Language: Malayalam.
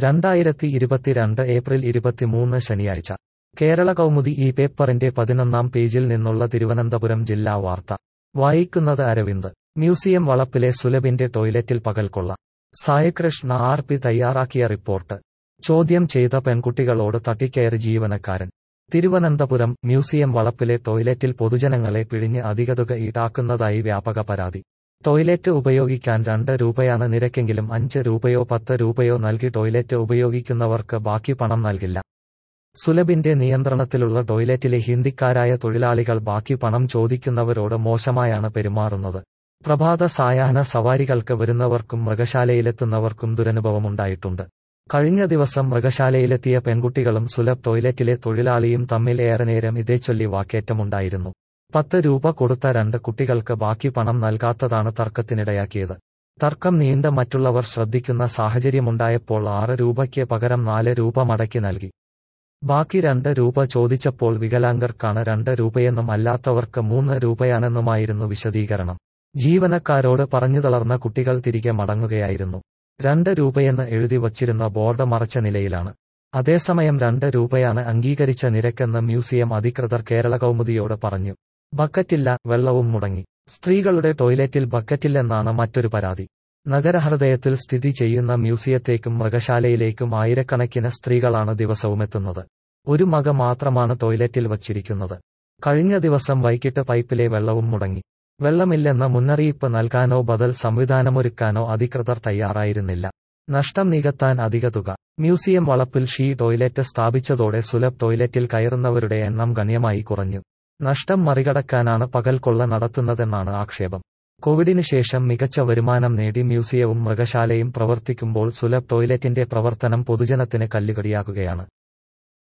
രണ്ടായിരത്തി ഇരുപത്തിരണ്ട് ഏപ്രിൽ ഇരുപത്തിമൂന്ന് ശനിയാഴ്ച കേരള കൗമുദി ഈ പേപ്പറിന്റെ പതിനൊന്നാം പേജിൽ നിന്നുള്ള തിരുവനന്തപുരം ജില്ലാ വാർത്ത വായിക്കുന്നത് അരവിന്ദ് മ്യൂസിയം വളപ്പിലെ സുലഭിന്റെ ടോയ്ലറ്റിൽ പകൽക്കൊള്ള സായകൃഷ്ണ ആർ പി തയ്യാറാക്കിയ റിപ്പോർട്ട് ചോദ്യം ചെയ്ത പെൺകുട്ടികളോട് തട്ടിക്കയറി ജീവനക്കാരൻ തിരുവനന്തപുരം മ്യൂസിയം വളപ്പിലെ ടോയ്ലറ്റിൽ പൊതുജനങ്ങളെ പിഴിഞ്ഞ് അധികതുക ഈടാക്കുന്നതായി വ്യാപക പരാതി ടോയ്ലറ്റ് ഉപയോഗിക്കാൻ രണ്ട് രൂപയാണ് നിരക്കെങ്കിലും അഞ്ച് രൂപയോ പത്ത് രൂപയോ നൽകി ടോയ്ലറ്റ് ഉപയോഗിക്കുന്നവർക്ക് ബാക്കി പണം നൽകില്ല സുലഭിന്റെ നിയന്ത്രണത്തിലുള്ള ടോയ്ലറ്റിലെ ഹിന്ദിക്കാരായ തൊഴിലാളികൾ ബാക്കി പണം ചോദിക്കുന്നവരോട് മോശമായാണ് പെരുമാറുന്നത് പ്രഭാത സായാഹ്ന സവാരികൾക്ക് വരുന്നവർക്കും മൃഗശാലയിലെത്തുന്നവർക്കും ദുരനുഭവമുണ്ടായിട്ടുണ്ട് കഴിഞ്ഞ ദിവസം മൃഗശാലയിലെത്തിയ പെൺകുട്ടികളും സുലഭ് ടോയ്ലറ്റിലെ തൊഴിലാളിയും തമ്മിൽ ഏറെ നേരം ഇതേച്ചൊല്ലി വാക്കേറ്റമുണ്ടായിരുന്നു പത്ത് രൂപ കൊടുത്ത രണ്ട് കുട്ടികൾക്ക് ബാക്കി പണം നൽകാത്തതാണ് തർക്കത്തിനിടയാക്കിയത് തർക്കം നീണ്ട മറ്റുള്ളവർ ശ്രദ്ധിക്കുന്ന സാഹചര്യമുണ്ടായപ്പോൾ ആറ് രൂപയ്ക്ക് പകരം നാല് രൂപ മടക്കി നൽകി ബാക്കി രണ്ട് രൂപ ചോദിച്ചപ്പോൾ വികലാംഗർക്കാണ് രണ്ട് രൂപയെന്നും അല്ലാത്തവർക്ക് മൂന്ന് രൂപയാണെന്നുമായിരുന്നു വിശദീകരണം ജീവനക്കാരോട് പറഞ്ഞു തളർന്ന കുട്ടികൾ തിരികെ മടങ്ങുകയായിരുന്നു രണ്ട് രൂപയെന്ന് എഴുതി വച്ചിരുന്ന ബോർഡ് മറച്ച നിലയിലാണ് അതേസമയം രണ്ട് രൂപയാണ് അംഗീകരിച്ച നിരക്കെന്ന് മ്യൂസിയം അധികൃതർ കേരള കൗമുദിയോട് പറഞ്ഞു ബക്കറ്റില്ല വെള്ളവും മുടങ്ങി സ്ത്രീകളുടെ ടോയ്ലറ്റിൽ ബക്കറ്റില്ലെന്നാണ് മറ്റൊരു പരാതി നഗരഹൃദയത്തിൽ സ്ഥിതി ചെയ്യുന്ന മ്യൂസിയത്തേക്കും മൃഗശാലയിലേക്കും ആയിരക്കണക്കിന് സ്ത്രീകളാണ് ദിവസവുമെത്തുന്നത് ഒരു മക മാത്രമാണ് ടോയ്ലറ്റിൽ വച്ചിരിക്കുന്നത് കഴിഞ്ഞ ദിവസം വൈകിട്ട് പൈപ്പിലെ വെള്ളവും മുടങ്ങി വെള്ളമില്ലെന്ന മുന്നറിയിപ്പ് നൽകാനോ ബദൽ സംവിധാനമൊരുക്കാനോ അധികൃതർ തയ്യാറായിരുന്നില്ല നഷ്ടം നികത്താൻ അധിക തുക മ്യൂസിയം വളപ്പിൽ ഷീ ടോയ്ലറ്റ് സ്ഥാപിച്ചതോടെ സുലഭ് ടോയ്ലറ്റിൽ കയറുന്നവരുടെ എണ്ണം ഗണ്യമായി കുറഞ്ഞു നഷ്ടം മറികടക്കാനാണ് പകൽക്കൊള്ള നടത്തുന്നതെന്നാണ് ആക്ഷേപം കോവിഡിന് ശേഷം മികച്ച വരുമാനം നേടി മ്യൂസിയവും മൃഗശാലയും പ്രവർത്തിക്കുമ്പോൾ സുലഭ് ടോയ്ലറ്റിന്റെ പ്രവർത്തനം പൊതുജനത്തിന് കല്ലുകടിയാകുകയാണ്